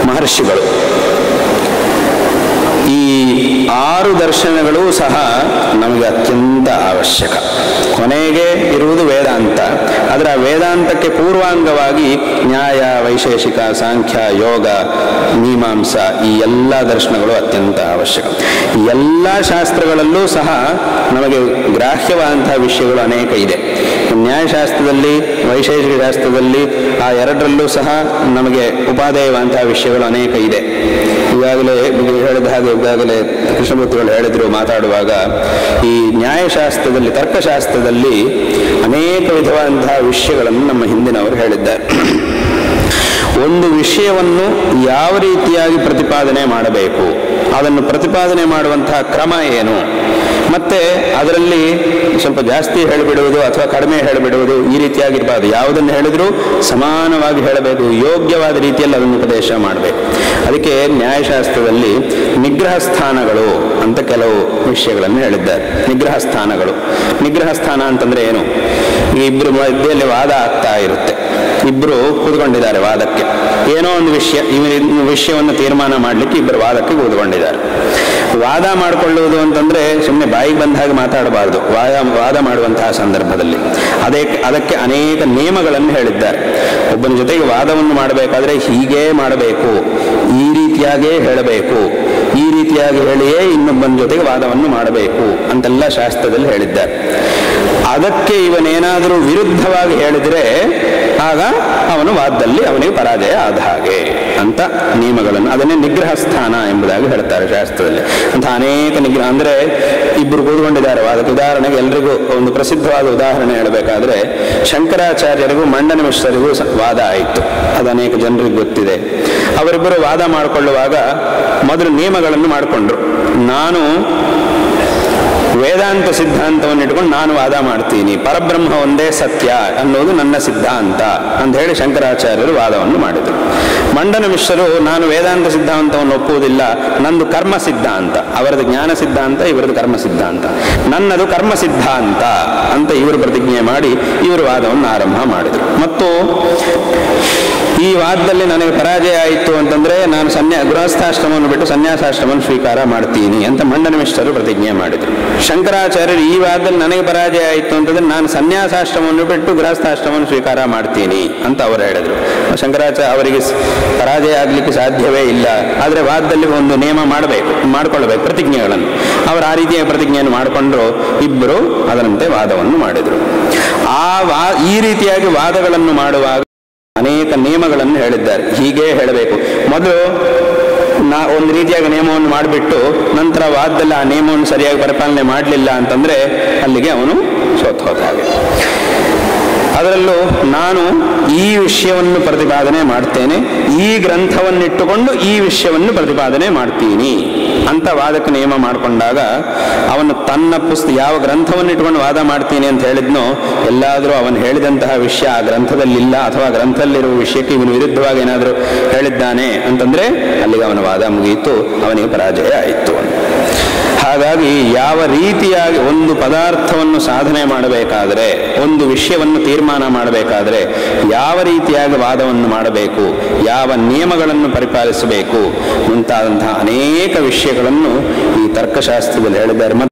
ಮಹರ್ಷಿಗಳು ಈ ಆರು ದರ್ಶನಗಳು ಸಹ ನಮಗೆ ಅತ್ಯಂತ ಅವಶ್ಯಕ ಕೊನೆಗೆ ಇರುವುದು ವೇದಾಂತ ಆದರೆ ಆ ವೇದಾಂತಕ್ಕೆ ಪೂರ್ವಾಂಗವಾಗಿ ನ್ಯಾಯ ವೈಶೇಷಿಕ ಸಾಂಖ್ಯ ಯೋಗ ಮೀಮಾಂಸ ಈ ಎಲ್ಲ ದರ್ಶನಗಳು ಅತ್ಯಂತ ಅವಶ್ಯಕ ಈ ಎಲ್ಲ ಶಾಸ್ತ್ರಗಳಲ್ಲೂ ಸಹ ನಮಗೆ ಗ್ರಾಹ್ಯವಾದಂತಹ ವಿಷಯಗಳು ಅನೇಕ ಇದೆ ನ್ಯಾಯಶಾಸ್ತ್ರದಲ್ಲಿ ವೈಶೇಷಿಕ ಶಾಸ್ತ್ರದಲ್ಲಿ ಆ ಎರಡರಲ್ಲೂ ಸಹ ನಮಗೆ ಉಪಾದೇಯವಾದಂತಹ ವಿಷಯಗಳು ಅನೇಕ ಇದೆ ಈಗಾಗಲೇ ಹೇಳಿದ ಹಾಗೆ ಈಗಾಗಲೇ ಕೃಷ್ಣಮೂರ್ತಿಗಳು ಹೇಳಿದ್ರು ಮಾತಾಡುವಾಗ ಈ ನ್ಯಾಯಶಾಸ್ತ್ರದಲ್ಲಿ ತರ್ಕಶಾಸ್ತ್ರದಲ್ಲಿ ಅನೇಕ ವಿಧವಾದಂತಹ ವಿಷಯಗಳನ್ನು ನಮ್ಮ ಹಿಂದಿನವರು ಹೇಳಿದ್ದಾರೆ ಒಂದು ವಿಷಯವನ್ನು ಯಾವ ರೀತಿಯಾಗಿ ಪ್ರತಿಪಾದನೆ ಮಾಡಬೇಕು ಅದನ್ನು ಪ್ರತಿಪಾದನೆ ಮಾಡುವಂತಹ ಕ್ರಮ ಏನು ಮತ್ತೆ ಅದರಲ್ಲಿ ಸ್ವಲ್ಪ ಜಾಸ್ತಿ ಹೇಳಿಬಿಡುವುದು ಅಥವಾ ಕಡಿಮೆ ಹೇಳಿಬಿಡುವುದು ಈ ರೀತಿಯಾಗಿರಬಾರ್ದು ಯಾವುದನ್ನು ಹೇಳಿದರೂ ಸಮಾನವಾಗಿ ಹೇಳಬೇಕು ಯೋಗ್ಯವಾದ ರೀತಿಯಲ್ಲಿ ಅದನ್ನು ಉಪದೇಶ ಮಾಡಬೇಕು ಅದಕ್ಕೆ ನ್ಯಾಯಶಾಸ್ತ್ರದಲ್ಲಿ ನಿಗ್ರಹ ಸ್ಥಾನಗಳು ಅಂತ ಕೆಲವು ವಿಷಯಗಳನ್ನು ಹೇಳಿದ್ದಾರೆ ನಿಗ್ರಹ ಸ್ಥಾನಗಳು ನಿಗ್ರಹ ಸ್ಥಾನ ಅಂತಂದ್ರೆ ಏನು ಈ ಇಬ್ಬರು ಮಧ್ಯೆಯಲ್ಲಿ ವಾದ ಆಗ್ತಾ ಇರುತ್ತೆ ಇಬ್ಬರು ಕೂತ್ಕೊಂಡಿದ್ದಾರೆ ವಾದಕ್ಕೆ ಏನೋ ಒಂದು ವಿಷಯ ಈ ವಿಷಯವನ್ನು ತೀರ್ಮಾನ ಮಾಡಲಿಕ್ಕೆ ಇಬ್ಬರು ವಾದಕ್ಕೆ ಕೂತ್ಕೊಂಡಿದ್ದಾರೆ ವಾದ ಮಾಡಿಕೊಳ್ಳುವುದು ಅಂತಂದ್ರೆ ಸುಮ್ಮನೆ ಬಾಯಿಗೆ ಬಂದ ಹಾಗೆ ಮಾತಾಡಬಾರ್ದು ವಾದ ವಾದ ಮಾಡುವಂತಹ ಸಂದರ್ಭದಲ್ಲಿ ಅದೇ ಅದಕ್ಕೆ ಅನೇಕ ನಿಯಮಗಳನ್ನು ಹೇಳಿದ್ದಾರೆ ಒಬ್ಬನ ಜೊತೆಗೆ ವಾದವನ್ನು ಮಾಡಬೇಕಾದ್ರೆ ಹೀಗೇ ಮಾಡಬೇಕು ಈ ರೀತಿಯಾಗೇ ಹೇಳಬೇಕು ಈ ರೀತಿಯಾಗಿ ಹೇಳಿಯೇ ಇನ್ನೊಬ್ಬನ ಜೊತೆಗೆ ವಾದವನ್ನು ಮಾಡಬೇಕು ಅಂತೆಲ್ಲ ಶಾಸ್ತ್ರದಲ್ಲಿ ಹೇಳಿದ್ದಾರೆ ಅದಕ್ಕೆ ಇವನೇನಾದರೂ ವಿರುದ್ಧವಾಗಿ ಹೇಳಿದರೆ ಆಗ ಅವನು ವಾದದಲ್ಲಿ ಅವನಿಗೆ ಪರಾಜಯ ಆದ ಹಾಗೆ ಅಂತ ನಿಯಮಗಳನ್ನು ಅದನ್ನೇ ನಿಗ್ರಹ ಸ್ಥಾನ ಎಂಬುದಾಗಿ ಹೇಳ್ತಾರೆ ಶಾಸ್ತ್ರದಲ್ಲಿ ಅಂತ ಅನೇಕ ನಿಗ್ರಹ ಅಂದರೆ ಇಬ್ಬರು ಕೂತ್ಕೊಂಡಿದ್ದಾರೆ ವಾದಕ್ಕೆ ಉದಾಹರಣೆಗೆ ಎಲ್ರಿಗೂ ಒಂದು ಪ್ರಸಿದ್ಧವಾದ ಉದಾಹರಣೆ ಹೇಳಬೇಕಾದ್ರೆ ಶಂಕರಾಚಾರ್ಯರಿಗೂ ಮಂಡನ ಮಿಶ್ರರಿಗೂ ಸ- ವಾದ ಆಯಿತು ಅದು ಅನೇಕ ಜನರಿಗೆ ಗೊತ್ತಿದೆ ಅವರಿಬ್ಬರು ವಾದ ಮಾಡಿಕೊಳ್ಳುವಾಗ ಮೊದಲು ನಿಯಮಗಳನ್ನು ಮಾಡಿಕೊಂಡ್ರು ನಾನು ವೇದಾಂತ ಸಿದ್ಧಾಂತವನ್ನು ಇಟ್ಕೊಂಡು ನಾನು ವಾದ ಮಾಡ್ತೀನಿ ಪರಬ್ರಹ್ಮ ಒಂದೇ ಸತ್ಯ ಅನ್ನೋದು ನನ್ನ ಸಿದ್ಧಾಂತ ಅಂತ ಹೇಳಿ ಶಂಕರಾಚಾರ್ಯರು ವಾದವನ್ನು ಮಾಡಿದರು ಮಂಡನ ಮಿಶ್ರರು ನಾನು ವೇದಾಂತ ಸಿದ್ಧಾಂತವನ್ನು ಒಪ್ಪುವುದಿಲ್ಲ ನಂದು ಕರ್ಮ ಸಿದ್ಧಾಂತ ಅವರದು ಜ್ಞಾನ ಸಿದ್ಧಾಂತ ಇವರದು ಕರ್ಮ ಸಿದ್ಧಾಂತ ನನ್ನದು ಕರ್ಮ ಸಿದ್ಧಾಂತ ಅಂತ ಇವರು ಪ್ರತಿಜ್ಞೆ ಮಾಡಿ ಇವರು ವಾದವನ್ನು ಆರಂಭ ಮಾಡಿದರು ಮತ್ತು ಈ ವಾದದಲ್ಲಿ ನನಗೆ ಪರಾಜಯ ಆಯಿತು ಅಂತಂದ್ರೆ ನಾನು ಸನ್ಯಾ ಗೃಹಸ್ಥಾಶ್ರಮವನ್ನು ಬಿಟ್ಟು ಸನ್ಯಾಸಾಶ್ರಮವನ್ನು ಸ್ವೀಕಾರ ಮಾಡ್ತೀನಿ ಅಂತ ಮಂಡನ ಮಿಶ್ರರು ಪ್ರತಿಜ್ಞೆ ಮಾಡಿದರು ಶಂಕರಾಚಾರ್ಯರು ಈ ವಾದದಲ್ಲಿ ನನಗೆ ಪರಾಜಯ ಆಯಿತು ಅಂತಂದ್ರೆ ನಾನು ಸನ್ಯಾಸಾಶ್ರಮವನ್ನು ಬಿಟ್ಟು ಗೃಹಸ್ಥಾಶ್ರಮವನ್ನು ಸ್ವೀಕಾರ ಮಾಡ್ತೀನಿ ಅಂತ ಅವರು ಹೇಳಿದರು ಶಂಕರಾಚಾರ್ಯ ಅವರಿಗೆ ಸ್- ಪರಾಜಯ ಆಗಲಿಕ್ಕೆ ಸಾಧ್ಯವೇ ಇಲ್ಲ ಆದರೆ ವಾದದಲ್ಲಿ ಒಂದು ನಿಯಮ ಮಾಡಬೇಕು ಮಾಡ್ಕೊಳ್ಬೇಕು ಪ್ರತಿಜ್ಞೆಗಳನ್ನು ಅವರು ಆ ರೀತಿಯ ಪ್ರತಿಜ್ಞೆಯನ್ನು ಮಾಡಿಕೊಂಡ್ರು ಇಬ್ಬರು ಅದರಂತೆ ವಾದವನ್ನು ಮಾಡಿದರು ಆ ವಾ ಈ ರೀತಿಯಾಗಿ ವಾದಗಳನ್ನು ಮಾಡುವಾಗ ಅನೇಕ ನಿಯಮಗಳನ್ನು ಹೇಳಿದ್ದಾರೆ ಹೀಗೆ ಹೇಳಬೇಕು ಮೊದಲು ನಾ ಒಂದು ರೀತಿಯಾಗಿ ನಿಯಮವನ್ನು ಮಾಡಿಬಿಟ್ಟು ನಂತರ ವಾದದಲ್ಲಿ ಆ ನಿಯಮವನ್ನು ಸರಿಯಾಗಿ ಪರಿಪಾಲನೆ ಮಾಡಲಿಲ್ಲ ಅಂತಂದ್ರೆ ಅಲ್ಲಿಗೆ ಅವನು ಸೋತ್ ಹೋದ ಹಾಗೆ ಅದರಲ್ಲೂ ನಾನು ಈ ವಿಷಯವನ್ನು ಪ್ರತಿಪಾದನೆ ಮಾಡ್ತೇನೆ ಈ ಗ್ರಂಥವನ್ನಿಟ್ಟುಕೊಂಡು ಈ ವಿಷಯವನ್ನು ಪ್ರತಿಪಾದನೆ ಮಾಡ್ತೀನಿ ಅಂತ ವಾದಕ್ಕೆ ನಿಯಮ ಮಾಡಿಕೊಂಡಾಗ ಅವನು ತನ್ನ ಪುಸ್ತ ಯಾವ ಗ್ರಂಥವನ್ನು ಇಟ್ಕೊಂಡು ವಾದ ಮಾಡ್ತೀನಿ ಅಂತ ಹೇಳಿದ್ನೋ ಎಲ್ಲಾದರೂ ಅವನು ಹೇಳಿದಂತಹ ವಿಷಯ ಆ ಗ್ರಂಥದಲ್ಲಿಲ್ಲ ಅಥವಾ ಗ್ರಂಥದಲ್ಲಿರುವ ವಿಷಯಕ್ಕೆ ಇವನು ವಿರುದ್ಧವಾಗಿ ಏನಾದರೂ ಹೇಳಿದ್ದಾನೆ ಅಂತಂದ್ರೆ ಅಲ್ಲಿಗೆ ಅವನ ವಾದ ಮುಗಿಯಿತು ಅವನಿಗೆ ಪರಾಜಯ ಆಯಿತು ಹಾಗಾಗಿ ಯಾವ ರೀತಿಯಾಗಿ ಒಂದು ಪದಾರ್ಥವನ್ನು ಸಾಧನೆ ಮಾಡಬೇಕಾದರೆ ಒಂದು ವಿಷಯವನ್ನು ತೀರ್ಮಾನ ಮಾಡಬೇಕಾದರೆ ಯಾವ ರೀತಿಯಾಗಿ ವಾದವನ್ನು ಮಾಡಬೇಕು ಯಾವ ನಿಯಮಗಳನ್ನು ಪರಿಪಾಲಿಸಬೇಕು ಮುಂತಾದಂತಹ ಅನೇಕ ವಿಷಯಗಳನ್ನು ಈ ತರ್ಕಶಾಸ್ತ್ರದಲ್ಲಿ ಹೇಳಿದ್ದಾರೆ